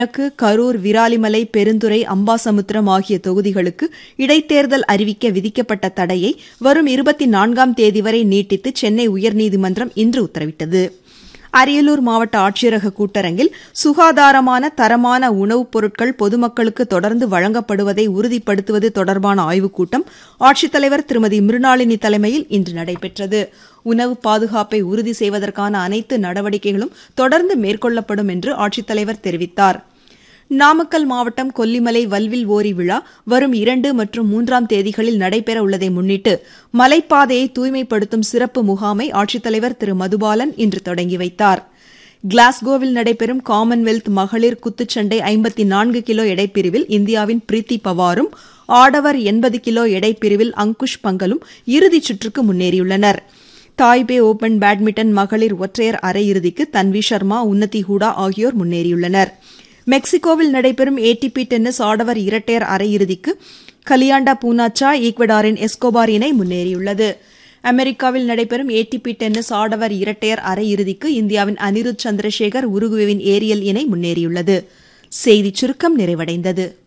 கிழக்கு கரூர் விராலிமலை பெருந்துறை அம்பாசமுத்திரம் ஆகிய தொகுதிகளுக்கு இடைத்தேர்தல் அறிவிக்க விதிக்கப்பட்ட தடையை வரும் இருபத்தி நான்காம் தேதி வரை நீட்டித்து சென்னை உயர்நீதிமன்றம் இன்று உத்தரவிட்டது அரியலூர் மாவட்ட ஆட்சியரக கூட்டரங்கில் சுகாதாரமான தரமான உணவுப் பொருட்கள் பொதுமக்களுக்கு தொடர்ந்து வழங்கப்படுவதை உறுதிப்படுத்துவது தொடர்பான ஆய்வுக் கூட்டம் ஆட்சித்தலைவர் திருமதி மிருணாளினி தலைமையில் இன்று நடைபெற்றது உணவு பாதுகாப்பை உறுதி செய்வதற்கான அனைத்து நடவடிக்கைகளும் தொடர்ந்து மேற்கொள்ளப்படும் என்று ஆட்சித்தலைவர் தெரிவித்தார் நாமக்கல் மாவட்டம் கொல்லிமலை வல்வில் ஓரி விழா வரும் இரண்டு மற்றும் மூன்றாம் தேதிகளில் நடைபெற உள்ளதை முன்னிட்டு மலைப்பாதையை தூய்மைப்படுத்தும் சிறப்பு முகாமை ஆட்சித்தலைவர் திரு மதுபாலன் இன்று தொடங்கி வைத்தார் கிளாஸ்கோவில் நடைபெறும் காமன்வெல்த் மகளிர் குத்துச்சண்டை ஐம்பத்தி நான்கு கிலோ எடைப்பிரிவில் இந்தியாவின் பிரீத்தி பவாரும் ஆடவர் எண்பது கிலோ எடைப்பிரிவில் அங்குஷ் பங்கலும் இறுதிச் சுற்றுக்கு முன்னேறியுள்ளனர் தாய்பே ஓபன் பேட்மிண்டன் மகளிர் ஒற்றையர் அரையிறுதிக்கு தன்வி சர்மா உன்னதி ஹூடா ஆகியோர் முன்னேறியுள்ளனர் மெக்சிகோவில் நடைபெறும் ஏடிபி டென்னிஸ் ஆடவர் இரட்டையர் அரையிறுதிக்கு கலியாண்டா பூனாச்சா ஈக்வடாரின் எஸ்கோபார் இணை முன்னேறியுள்ளது அமெரிக்காவில் நடைபெறும் ஏடிபி டென்னிஸ் ஆடவர் இரட்டையர் அரையிறுதிக்கு இந்தியாவின் அனிருத் சந்திரசேகர் உருகுவேவின் ஏரியல் இணை முன்னேறியுள்ளது செய்திச் சுருக்கம் நிறைவடைந்தது